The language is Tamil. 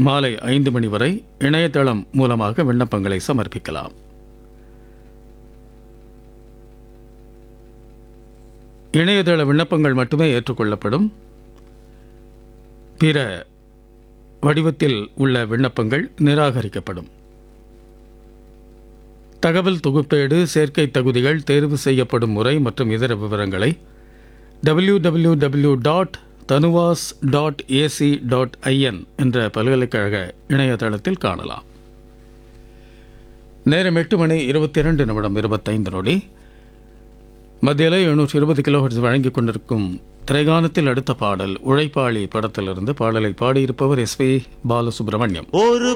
மாலை ஐந்து மணி வரை இணையதளம் மூலமாக விண்ணப்பங்களை சமர்ப்பிக்கலாம் இணையதள விண்ணப்பங்கள் மட்டுமே ஏற்றுக்கொள்ளப்படும் பிற வடிவத்தில் உள்ள விண்ணப்பங்கள் நிராகரிக்கப்படும் தகவல் தொகுப்பேடு சேர்க்கை தகுதிகள் தேர்வு செய்யப்படும் முறை மற்றும் இதர விவரங்களை W W W dot Tanuvas dot AC dot IN என்ற பல்கலைக்கழக இணையதளத்தில் காணலாம் நேரம் எட்டு மணி இருபத்தி இரண்டு நிமிடம் இருபத்தைந்து நொடி மத்தியில் எழுநூற்றி இருபது கிலோஹெர்ட்ஸ் வழங்கிக் கொண்டிருக்கும் திரைகானத்தில் அடுத்த பாடல் உழைப்பாளி படத்திலிருந்து பாடலை பாடியிருப்பவர் எஸ் பி பாலசுப்ரமணியம் ஒரு